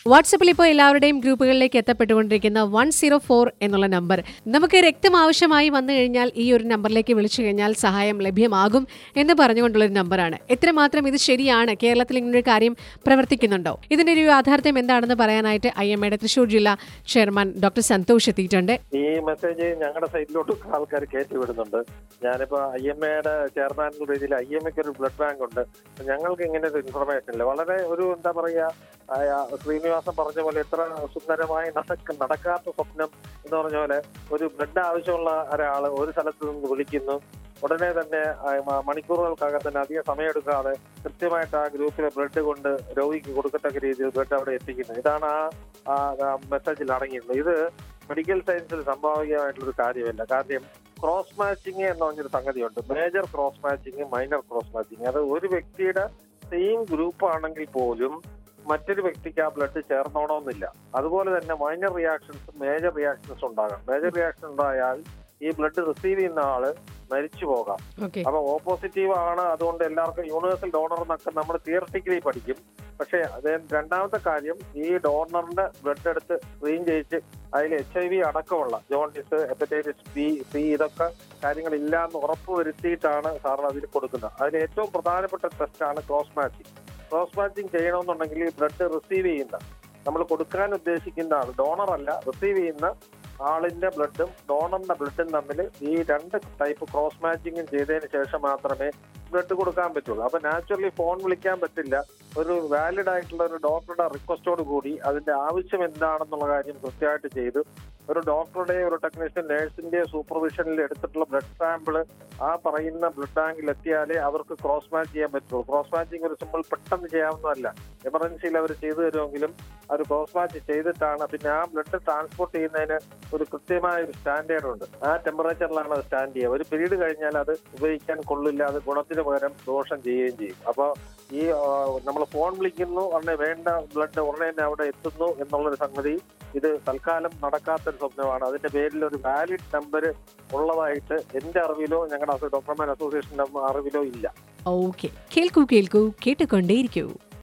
വാട്സപ്പിൽ ഇപ്പോൾ എല്ലാവരുടെയും ഗ്രൂപ്പുകളിലേക്ക് എത്തപ്പെട്ടുകൊണ്ടിരിക്കുന്ന വൺ സീറോ ഫോർ എന്നുള്ള നമ്പർ നമുക്ക് രക്തം ആവശ്യമായി വന്നു കഴിഞ്ഞാൽ ഈ ഒരു നമ്പറിലേക്ക് വിളിച്ചു കഴിഞ്ഞാൽ സഹായം ലഭ്യമാകും എന്ന് പറഞ്ഞുകൊണ്ടുള്ള ഒരു നമ്പറാണ് എത്രമാത്രം ഇത് ശരിയാണ് കേരളത്തിൽ ഇങ്ങനൊരു കാര്യം പ്രവർത്തിക്കുന്നുണ്ടോ ഇതിന്റെ ഒരു യാഥാർത്ഥ്യം എന്താണെന്ന് പറയാനായിട്ട് ഐ എം എയുടെ തൃശൂർ ജില്ലാ ചെയർമാൻ ഡോക്ടർ സന്തോഷ് എത്തിയിട്ടുണ്ട് ഈ മെസ്സേജ് ഞങ്ങളുടെ സൈറ്റിലോട്ട് ആൾക്കാർ കയറ്റി വിടുന്നുണ്ട് ഞാനിപ്പോ ഐ എം എയുടെ ചെയർമാൻ എന്ന രീതിയിൽ ഐ എം എക്ക് ഒരു ബ്ലഡ് ബാങ്ക് ഉണ്ട് ഞങ്ങൾക്ക് ഇങ്ങനെ ഒരു ഇൻഫർമേഷൻ ഇല്ല വളരെ ഒരു എന്താ പറയാ ആ, ശ്രീനിവാസൻ പറഞ്ഞ പോലെ എത്ര സുന്ദരമായി നടക്ക നടക്കാത്ത സ്വപ്നം എന്ന് പറഞ്ഞ പോലെ ഒരു ബ്ലഡ് ആവശ്യമുള്ള ഒരാൾ ഒരു സ്ഥലത്ത് നിന്ന് വിളിക്കുന്നു ഉടനെ തന്നെ ആ, മ- മണിക്കൂറുകൾക്കകം തന്നെ അധികം സമയമെടുക്കാതെ കൃത്യമായിട്ട് ആ ഗ്രൂപ്പിലെ ബ്ലഡ് കൊണ്ട് രോഗിക്ക് കൊടുക്കത്തക്ക രീതിയിൽ ബ്ലഡ് അവിടെ എത്തിക്കുന്നത് ഇതാണ് ആ മെസ്സേജിൽ അടങ്ങിയിരുന്നത് ഇത് മെഡിക്കൽ സയൻസിൽ സംഭാവികമായിട്ടുള്ള ഒരു കാര്യമല്ല കാര്യം ക്രോസ് മാച്ചിങ് എന്ന് പറഞ്ഞൊരു സംഗതിയുണ്ട് major cross matching minor cross matching അത് ഒരു വ്യക്തിയുടെ സെയിം ഗ്രൂപ്പ് ആണെങ്കിൽ പോലും മറ്റൊരു വ്യക്തിക്ക് ആ ബ്ലഡ് ചേർന്നോണമെന്നില്ല അതുപോലെ തന്നെ മൈനർ റിയാക്ഷൻസും മേജർ റിയാക്ഷൻസ് ഉണ്ടാകാം മേജർ റിയാക്ഷൻ ഉണ്ടായാൽ ഈ ബ്ലഡ് റിസീവ് ചെയ്യുന്ന ആള് മരിച്ചു പോകാം ഓക്കെ അപ്പൊ ഓപ്പോസിറ്റീവ് ആണ് അതുകൊണ്ട് എല്ലാവർക്കും യൂണിവേഴ്സൽ ഡോണർ എന്നൊക്കെ നമ്മൾ തിയറട്ടിക്കലി പഠിക്കും പക്ഷേ അത് രണ്ടാമത്തെ കാര്യം ഈ ഡോണറിന്റെ ബ്ലഡ് എടുത്ത് സ്ക്രീൻ ചെയ്യിച്ച് അതിൽ എച്ച് ഐ വി അടക്കമുള്ള ജോണ്ടിസ് ഹെപ്പറ്റൈറ്റിസ് ബി സി ഇതൊക്കെ കാര്യങ്ങൾ ഇല്ലാന്ന് ഉറപ്പ് വരുത്തിയിട്ടാണ് സാറിന് അതിൽ കൊടുക്കുന്നത് അതിൽ ഏറ്റവും പ്രധാനപ്പെട്ട ടെസ്റ്റാണ് ക്രോസ് മാച്ചിങ് ക്രോസ് മാച്ചിങ് ചെയ്യണമെന്നുണ്ടെങ്കിൽ ഈ ബ്ലഡ് റിസീവ് ചെയ്യുന്ന നമ്മൾ കൊടുക്കാൻ ഉദ്ദേശിക്കുന്ന ആൾ ഡോണർ അല്ല റിസീവ് ചെയ്യുന്ന ആളിന്റെ ബ്ലഡും ഡോണറിന്റെ ബ്ലഡും തമ്മിൽ ഈ രണ്ട് ടൈപ്പ് ക്രോസ് മാച്ചിങ്ങും ചെയ്തതിന് ശേഷം മാത്രമേ ബ്ലഡ് കൊടുക്കാൻ പറ്റുള്ളൂ അപ്പൊ നാച്ചുറലി ഫോൺ വിളിക്കാൻ പറ്റില്ല ഒരു വാലിഡ് ആയിട്ടുള്ള ഒരു ഡോക്ടറുടെ റിക്വസ്റ്റോട് കൂടി അതിന്റെ ആവശ്യം എന്താണെന്നുള്ള കാര്യം കൃത്യമായിട്ട് ചെയ്ത് ഒരു ഡോക്ടറുടെ ഒരു ടെക്നീഷ്യൻ നേഴ്സിന്റെ സൂപ്പർവിഷനിൽ എടുത്തിട്ടുള്ള ബ്ലഡ് സാമ്പിൾ ആ പറയുന്ന ബ്ലഡ് ബാങ്കിൽ എത്തിയാലേ അവർക്ക് ക്രോസ് മാച്ച് ചെയ്യാൻ പറ്റുള്ളൂ ക്രോസ് മാച്ചിങ് ഒരു സിമ്പിൾ പെട്ടെന്ന് ചെയ്യാവുന്നതല്ല എമർജൻസിയിൽ അവർ ചെയ്തു തരുമെങ്കിലും അവർ ക്രോസ് മാച്ച് ചെയ്തിട്ടാണ് പിന്നെ ആ ബ്ലഡ് ട്രാൻസ്പോർട്ട് ചെയ്യുന്നതിന് ഒരു കൃത്യമായ ഒരു സ്റ്റാൻഡേർഡ് ഉണ്ട് ആ ടെമ്പറേച്ചറിലാണ് അത് സ്റ്റാൻഡ് ചെയ്യുക ഒരു പീരീഡ് കഴിഞ്ഞാൽ അത് ഉപയോഗിക്കാൻ കൊള്ളില്ല അത് ഗുണത്തിന് പകരം ദോഷം ചെയ്യുകയും ചെയ്യും അപ്പോൾ ഈ നമ്മൾ ഫോൺ വിളിക്കുന്നു ഉടനെ വേണ്ട ബ്ലഡ് ഉടനെ തന്നെ അവിടെ എത്തുന്നു എന്നുള്ളൊരു സംഗതി ഇത് തൽക്കാലം നടക്കാത്തൊരു സ്വപ്നമാണ് അതിന്റെ പേരിൽ ഒരു വാലിഡ് നമ്പർ ഉള്ളതായിട്ട് എന്റെ അറിവിലോ ഞങ്ങളുടെ ഡോക്ടർമാൻ അസോസിയേഷന്റെ അറിവിലോ ഇല്ല ഓക്കെ കേൾക്കൂ കേൾക്കൂ കേട്ടുകൊണ്ടേയിരിക്കൂ